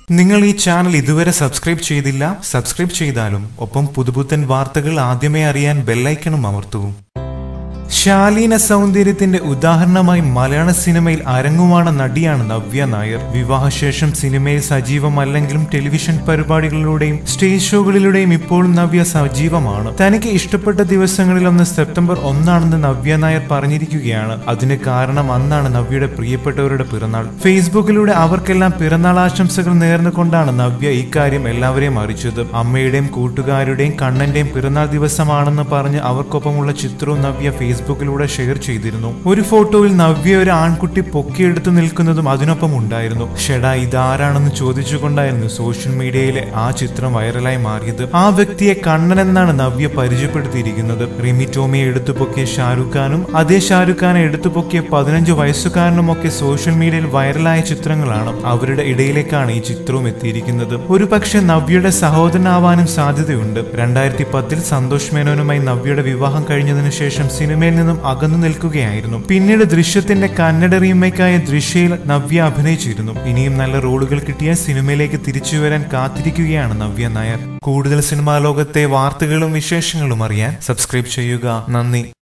നിങ്ങൾ ഈ ചാനൽ ഇതുവരെ സബ്സ്ക്രൈബ് ചെയ്തില്ല സബ്സ്ക്രൈബ് ചെയ്താലും ഒപ്പം പുതുപുത്തൻ വാർത്തകൾ ആദ്യമേ അറിയാൻ ബെല്ലൈക്കണും അമർത്തൂ ശാലീന സൗന്ദര്യത്തിന്റെ ഉദാഹരണമായി മലയാള സിനിമയിൽ അരങ്ങുവാണ നടിയാണ് നവ്യ നായർ വിവാഹശേഷം സിനിമയിൽ സജീവമല്ലെങ്കിലും ടെലിവിഷൻ പരിപാടികളിലൂടെയും സ്റ്റേജ് ഷോകളിലൂടെയും ഇപ്പോഴും നവ്യ സജീവമാണ് തനിക്ക് ഇഷ്ടപ്പെട്ട ദിവസങ്ങളിലൊന്ന് സെപ്റ്റംബർ ഒന്നാണെന്ന് നവ്യ നായർ പറഞ്ഞിരിക്കുകയാണ് അതിന് കാരണം അന്നാണ് നവ്യയുടെ പ്രിയപ്പെട്ടവരുടെ പിറന്നാൾ ഫേസ്ബുക്കിലൂടെ അവർക്കെല്ലാം പിറന്നാൾ ആശംസകൾ നേർന്നുകൊണ്ടാണ് നവ്യ ഇക്കാര്യം എല്ലാവരെയും അറിയിച്ചത് അമ്മയുടെയും കൂട്ടുകാരുടെയും കണ്ണന്റെയും പിറന്നാൾ ദിവസമാണെന്ന് പറഞ്ഞ് അവർക്കൊപ്പമുള്ള ചിത്രവും നവ്യ ഫേസ്ബുക്കിലൂടെ ഷെയർ ചെയ്തിരുന്നു ഒരു ഫോട്ടോയിൽ നവ്യ ഒരു ആൺകുട്ടി പൊക്കിയെടുത്തു നിൽക്കുന്നതും അതിനൊപ്പം ഉണ്ടായിരുന്നു ഷെടാ ഇതാരാണെന്ന് ചോദിച്ചുകൊണ്ടായിരുന്നു സോഷ്യൽ മീഡിയയിലെ ആ ചിത്രം വൈറലായി മാറിയത് ആ വ്യക്തിയെ കണ്ണൻ എന്നാണ് നവ്യ പരിചയപ്പെടുത്തിയിരിക്കുന്നത് റിമി ടോമിയെ എടുത്തുപൊക്കിയ ഷാരൂഖ് ഖാനും അതേ ഷാരൂഖ് ഖാനെ എടുത്തുപൊക്കിയ പതിനഞ്ച് വയസ്സുകാരനുമൊക്കെ സോഷ്യൽ മീഡിയയിൽ വൈറലായ ചിത്രങ്ങളാണ് അവരുടെ ഇടയിലേക്കാണ് ഈ ചിത്രവും എത്തിയിരിക്കുന്നത് ഒരു പക്ഷേ നവ്യയുടെ സഹോദരനാവാനും സാധ്യതയുണ്ട് രണ്ടായിരത്തി പത്തിൽ സന്തോഷ് മേനോനുമായി നവ്യയുടെ വിവാഹം കഴിഞ്ഞതിനു ശേഷം സിനിമയിൽ നിന്നും അകന്നു നിൽക്കുകയായിരുന്നു പിന്നീട് ദൃശ്യത്തിന്റെ കന്നഡ റീമേക്കായ ദൃശ്യയിൽ നവ്യ അഭിനയിച്ചിരുന്നു ഇനിയും നല്ല റോളുകൾ കിട്ടിയ സിനിമയിലേക്ക് തിരിച്ചു വരാൻ കാത്തിരിക്കുകയാണ് നവ്യ നായർ കൂടുതൽ സിനിമാ ലോകത്തെ വാർത്തകളും വിശേഷങ്ങളും അറിയാൻ സബ്സ്ക്രൈബ് ചെയ്യുക നന്ദി